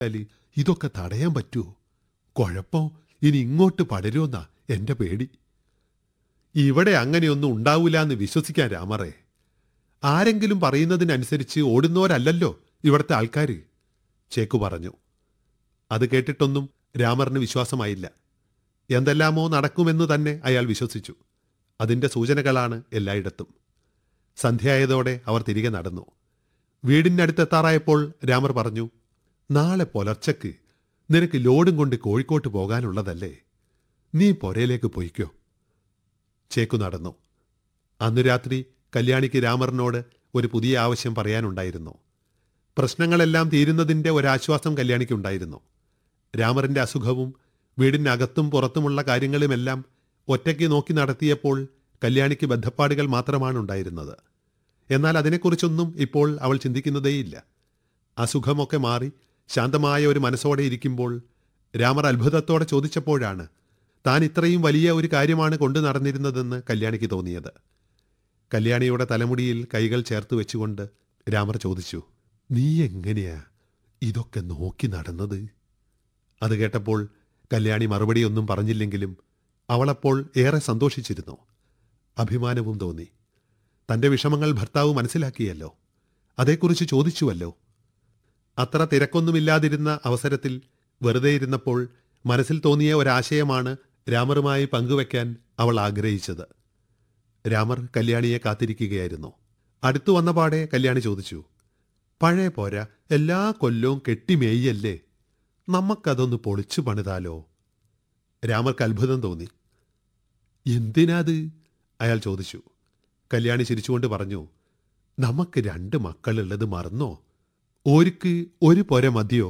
ാല് ഇതൊക്കെ തടയാൻ പറ്റുമോ കുഴപ്പം ഇനി ഇങ്ങോട്ട് പടരുമെന്നാ എന്റെ പേടി ഇവിടെ അങ്ങനെയൊന്നും ഉണ്ടാവില്ല എന്ന് വിശ്വസിക്കാൻ രാമറേ ആരെങ്കിലും പറയുന്നതിനനുസരിച്ച് ഓടുന്നവരല്ലല്ലോ ഇവിടുത്തെ ആൾക്കാർ ചേക്കു പറഞ്ഞു അത് കേട്ടിട്ടൊന്നും രാമറിന് വിശ്വാസമായില്ല എന്തെല്ലാമോ നടക്കുമെന്ന് തന്നെ അയാൾ വിശ്വസിച്ചു അതിന്റെ സൂചനകളാണ് എല്ലായിടത്തും സന്ധ്യയായതോടെ അവർ തിരികെ നടന്നു വീടിനടുത്തെത്താറായപ്പോൾ രാമർ പറഞ്ഞു നാളെ പുലർച്ചയ്ക്ക് നിനക്ക് ലോഡും കൊണ്ട് കോഴിക്കോട്ട് പോകാനുള്ളതല്ലേ നീ പൊരയിലേക്ക് പോയിക്കോ ചേക്കു നടന്നു അന്നു രാത്രി കല്യാണിക്ക് രാമറിനോട് ഒരു പുതിയ ആവശ്യം പറയാനുണ്ടായിരുന്നു പ്രശ്നങ്ങളെല്ലാം തീരുന്നതിന്റെ ഒരാശ്വാസം കല്യാണിക്കുണ്ടായിരുന്നു രാമറിന്റെ അസുഖവും വീടിനകത്തും പുറത്തുമുള്ള കാര്യങ്ങളുമെല്ലാം ഒറ്റയ്ക്ക് നോക്കി നടത്തിയപ്പോൾ കല്യാണിക്ക് ബന്ധപ്പാടുകൾ മാത്രമാണ് ഉണ്ടായിരുന്നത് എന്നാൽ അതിനെക്കുറിച്ചൊന്നും ഇപ്പോൾ അവൾ ചിന്തിക്കുന്നതേയില്ല അസുഖമൊക്കെ മാറി ശാന്തമായ ഒരു മനസ്സോടെ ഇരിക്കുമ്പോൾ രാമർ അത്ഭുതത്തോടെ ചോദിച്ചപ്പോഴാണ് താൻ ഇത്രയും വലിയ ഒരു കാര്യമാണ് കൊണ്ടു നടന്നിരുന്നതെന്ന് കല്യാണിക്ക് തോന്നിയത് കല്യാണിയുടെ തലമുടിയിൽ കൈകൾ ചേർത്ത് വെച്ചുകൊണ്ട് രാമർ ചോദിച്ചു നീ എങ്ങനെയാ ഇതൊക്കെ നോക്കി നടന്നത് അത് കേട്ടപ്പോൾ കല്യാണി മറുപടിയൊന്നും പറഞ്ഞില്ലെങ്കിലും അവളപ്പോൾ ഏറെ സന്തോഷിച്ചിരുന്നു അഭിമാനവും തോന്നി തന്റെ വിഷമങ്ങൾ ഭർത്താവ് മനസ്സിലാക്കിയല്ലോ അതേക്കുറിച്ച് ചോദിച്ചുവല്ലോ അത്ര തിരക്കൊന്നുമില്ലാതിരുന്ന അവസരത്തിൽ വെറുതെ ഇരുന്നപ്പോൾ മനസ്സിൽ തോന്നിയ ഒരാശയമാണ് രാമറുമായി പങ്കുവെക്കാൻ അവൾ ആഗ്രഹിച്ചത് രാമർ കല്യാണിയെ കാത്തിരിക്കുകയായിരുന്നു അടുത്തു വന്നപാടെ കല്യാണി ചോദിച്ചു പഴയ പോരാ എല്ലാ കൊല്ലവും കെട്ടിമേയല്ലേ നമുക്കതൊന്ന് പൊളിച്ചു പണിതാലോ രാമർക്ക് അത്ഭുതം തോന്നി എന്തിനാത് അയാൾ ചോദിച്ചു കല്യാണി ചിരിച്ചുകൊണ്ട് പറഞ്ഞു നമുക്ക് രണ്ട് മക്കളുള്ളത് മറന്നോ ഓർക്ക് ഒരു പൊര മതിയോ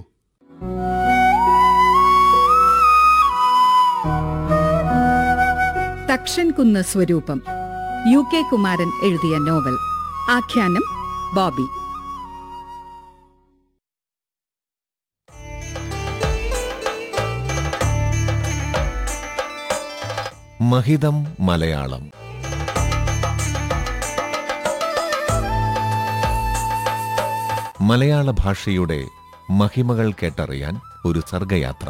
തക്ഷൻകുന്ന് സ്വരൂപം യു കെ കുമാരൻ എഴുതിയ നോവൽ ആഖ്യാനം ബോബി മഹിതം മലയാളം മലയാള ഭാഷയുടെ മഹിമകൾ കേട്ടറിയാൻ ഒരു സർഗയാത്ര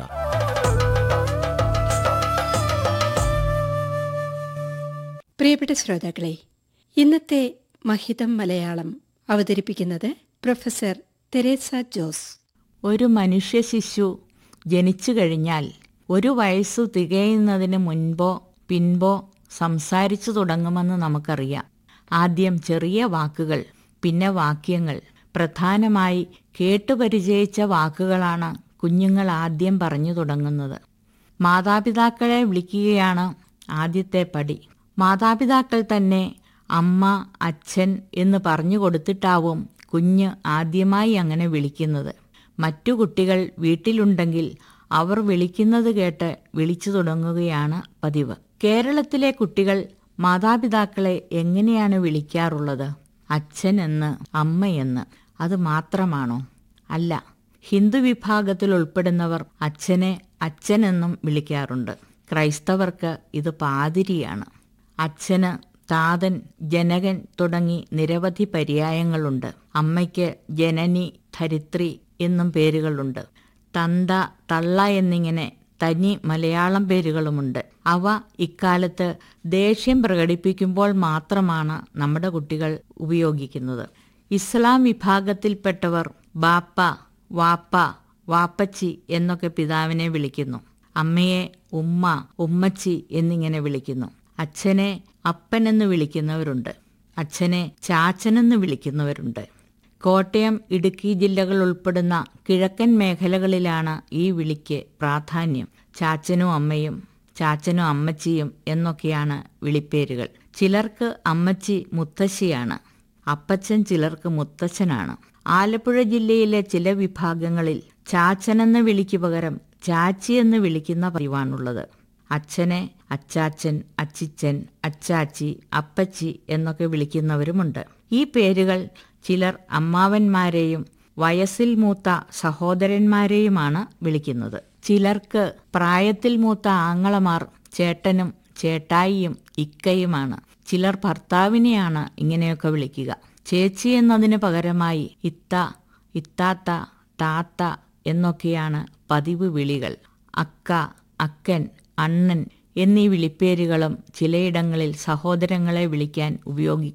പ്രിയപ്പെട്ട ശ്രോതാക്കളെ ഇന്നത്തെ മഹിതം മലയാളം അവതരിപ്പിക്കുന്നത് പ്രൊഫസർ തെരേസ ജോസ് ഒരു മനുഷ്യ ശിശു ജനിച്ചു കഴിഞ്ഞാൽ ഒരു വയസ്സു തികയുന്നതിന് മുൻപോ പിൻപോ സംസാരിച്ചു തുടങ്ങുമെന്ന് നമുക്കറിയാം ആദ്യം ചെറിയ വാക്കുകൾ പിന്നെ വാക്യങ്ങൾ പ്രധാനമായി കേട്ടുപരിചയിച്ച വാക്കുകളാണ് കുഞ്ഞുങ്ങൾ ആദ്യം പറഞ്ഞു തുടങ്ങുന്നത് മാതാപിതാക്കളെ വിളിക്കുകയാണ് ആദ്യത്തെ പടി മാതാപിതാക്കൾ തന്നെ അമ്മ അച്ഛൻ എന്ന് പറഞ്ഞു കൊടുത്തിട്ടാവും കുഞ്ഞ് ആദ്യമായി അങ്ങനെ വിളിക്കുന്നത് മറ്റു കുട്ടികൾ വീട്ടിലുണ്ടെങ്കിൽ അവർ വിളിക്കുന്നത് കേട്ട് വിളിച്ചു തുടങ്ങുകയാണ് പതിവ് കേരളത്തിലെ കുട്ടികൾ മാതാപിതാക്കളെ എങ്ങനെയാണ് വിളിക്കാറുള്ളത് അച്ഛൻ എന്ന് അമ്മയെന്ന് അത് മാത്രമാണോ അല്ല ഹിന്ദു വിഭാഗത്തിൽ ഉൾപ്പെടുന്നവർ അച്ഛനെ അച്ഛനെന്നും വിളിക്കാറുണ്ട് ക്രൈസ്തവർക്ക് ഇത് പാതിരിയാണ് അച്ഛന് താതൻ ജനകൻ തുടങ്ങി നിരവധി പര്യായങ്ങളുണ്ട് അമ്മയ്ക്ക് ജനനി ധരിത്രി എന്നും പേരുകളുണ്ട് തന്ത തള്ള എന്നിങ്ങനെ തനി മലയാളം പേരുകളുമുണ്ട് അവ ഇക്കാലത്ത് ദേഷ്യം പ്രകടിപ്പിക്കുമ്പോൾ മാത്രമാണ് നമ്മുടെ കുട്ടികൾ ഉപയോഗിക്കുന്നത് ഇസ്ലാം വിഭാഗത്തിൽപ്പെട്ടവർ ബാപ്പ വാപ്പ വാപ്പച്ചി എന്നൊക്കെ പിതാവിനെ വിളിക്കുന്നു അമ്മയെ ഉമ്മ ഉമ്മച്ചി എന്നിങ്ങനെ വിളിക്കുന്നു അച്ഛനെ അപ്പനെന്ന് വിളിക്കുന്നവരുണ്ട് അച്ഛനെ ചാച്ചനെന്ന് വിളിക്കുന്നവരുണ്ട് കോട്ടയം ഇടുക്കി ജില്ലകൾ ഉൾപ്പെടുന്ന കിഴക്കൻ മേഖലകളിലാണ് ഈ വിളിക്ക് പ്രാധാന്യം ചാച്ചനും അമ്മയും ചാച്ചനും അമ്മച്ചിയും എന്നൊക്കെയാണ് വിളിപ്പേരുകൾ ചിലർക്ക് അമ്മച്ചി മുത്തശ്ശിയാണ് അപ്പച്ചൻ ചിലർക്ക് മുത്തച്ഛനാണ് ആലപ്പുഴ ജില്ലയിലെ ചില വിഭാഗങ്ങളിൽ ചാച്ചനെന്ന വിളിക്ക് പകരം ചാച്ചി എന്ന് വിളിക്കുന്ന പതിവാണുള്ളത് അച്ഛനെ അച്ചാച്ചൻ അച്ചിച്ചൻ അച്ചാച്ചി അപ്പച്ചി എന്നൊക്കെ വിളിക്കുന്നവരുമുണ്ട് ഈ പേരുകൾ ചിലർ അമ്മാവന്മാരെയും വയസ്സിൽ മൂത്ത സഹോദരന്മാരെയുമാണ് വിളിക്കുന്നത് ചിലർക്ക് പ്രായത്തിൽ മൂത്ത ആങ്ങളമാർ ചേട്ടനും ചേട്ടായിയും ഇക്കയുമാണ് ചിലർ ഭർത്താവിനെയാണ് ഇങ്ങനെയൊക്കെ വിളിക്കുക ചേച്ചി എന്നതിന് പകരമായി ഇത്ത ഇത്താത്ത താത്ത എന്നൊക്കെയാണ് പതിവ് വിളികൾ അക്ക അക്കൻ അണ്ണൻ എന്നീ വിളിപ്പേരുകളും ചിലയിടങ്ങളിൽ സഹോദരങ്ങളെ വിളിക്കാൻ ഉപയോഗിക്കുന്നു